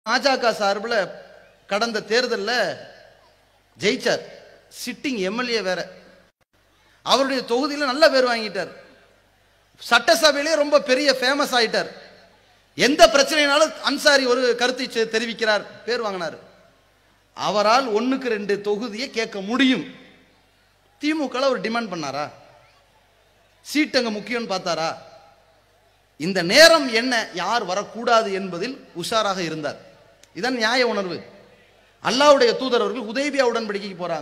பாஜக சார்பில் கடந்த தேர்தலில் ஜெயிச்சார் சிட்டிங் எம்எல்ஏ வேற அவருடைய தொகுதியில் நல்ல பேர் வாங்கிட்டார் சட்டசபையிலே ரொம்ப பெரிய ஃபேமஸ் ஆயிட்டார் எந்த பிரச்சனைனாலும் அன்சாரி ஒரு கருத்தை செ- தெரிவிக்கிறார் பேர் வாங்கினார் அவரால் ஒண்ணுக்கு ரெண்டு தொகுதியை கேட்க முடியும் திமுக அவர் டிமாண்ட் பண்ணாரா சீட் அங்க முக்கியம்னு பார்த்தாரா இந்த நேரம் என்ன யார் வரக்கூடாது என்பதில் உஷாராக இருந்தார் இதான் நியாய உணர்வு அல்லாஹ்வுடைய தூதர் அவர்கள் உதேபியா உடன்படிக்கைக்கு போறாங்க